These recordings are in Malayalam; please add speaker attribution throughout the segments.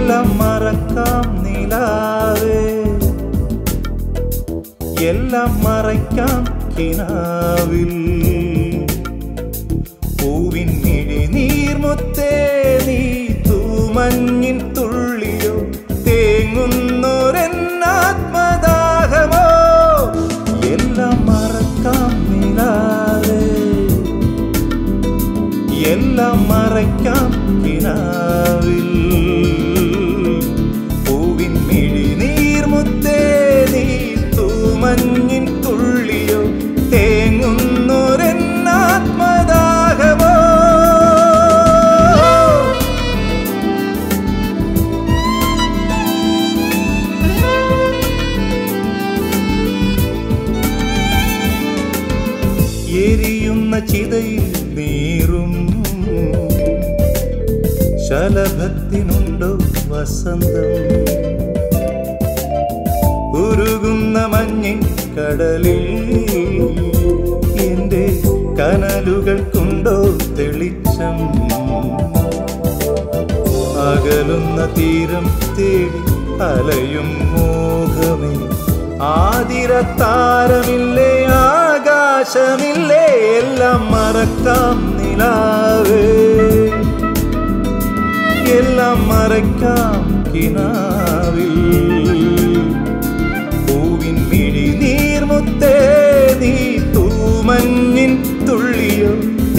Speaker 1: എല്ലാം മറക്കാം നിലാവേ എല്ലാം മറയ്ക്കാം കിനാവിൽ പൂവിൻ മിഴി നീർമുത്തേ നീ തൂമഞ്ഞിൻ തുള്ളിയോ തേങ്ങുന്നൊരെന്നാത്മദാഹമോ എല്ലാം മറക്കാം നിലാവേ എല്ലാം മറയ്ക്കാം കിനാവിൽ പൂവിൻ മിഴി നീർമുത്തേ നീ തൂമഞ്ഞിൻ തുള്ളിയോ തേങ്ങുന്നൊരെന്നാത്മദാഹമോ എരിയുന്ന ചിതയിൽ നീറും ശലഭത്തിനുണ്ടോ വസന്തം ഉരുകുന്ന മഞ്ഞിൻ കടലിൽ എന്റെ കനലുകൾക്കുണ്ടോ തെളിച്ചം അകലുന്ന തീരം തേടി അലയും മോഹമേ ആതിരത്താരമില്ലേ ആകാശമില്ലേ എല്ലാം മറക്കാം നിലാവേ എല്ലാം മറക്കാം കിനാവിൽ പൂവിൻ മിഴി നീർമുത്തേ നീ തൂമഞ്ഞിൻ തുള്ളിയോ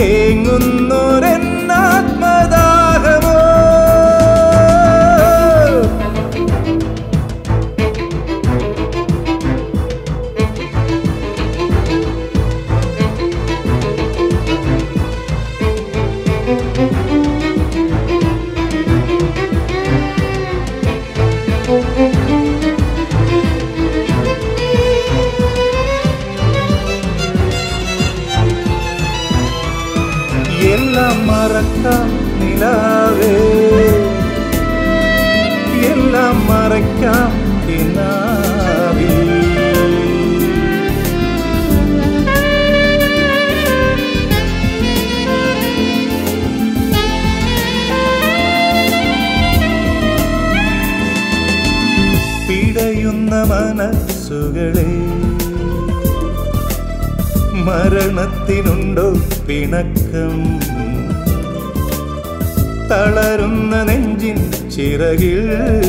Speaker 1: തേങ്ങുന്നൊരെന്നാത്മദാഹമോ എല്ലാം മറക്കാം നിലാവേ എല്ലാം മറക്കാം കിനാവിൽ പിടയുന്ന മനസ്സുകളെ മരണത്തിനുണ്ടോ പിണക്കം തളരുന്ന നെഞ്ചിൻ ചിറകിൽ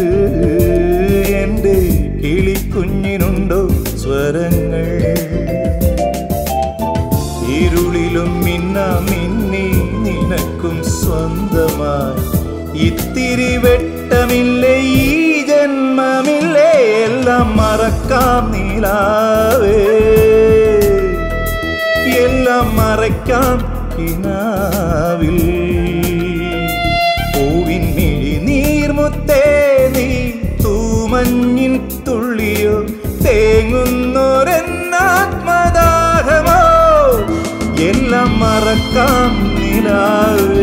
Speaker 1: എൻ്റെ കിളിക്കുഞ്ഞിനുണ്ടോ സ്വരങ്ങൾ ഇരുളിലും മിന്ന മിന്നി നിനക്കും സ്വന്തമായി ഇത്തിരി വെട്ടമില്ലേ ഈ ജന്മമില്ലേ എല്ലാം മറക്കാം നീലാവേ എല്ലാം മറയ്ക്കാം കിനാവിൽ പൂവിൻ മിഴി നീർമുത്തേ നീ തൂമഞ്ഞിൻ തുള്ളിയോ തേങ്ങുന്നൊരെന്നാത്മദാഹമോ എല്ലാം മറക്കാം നിലാവേ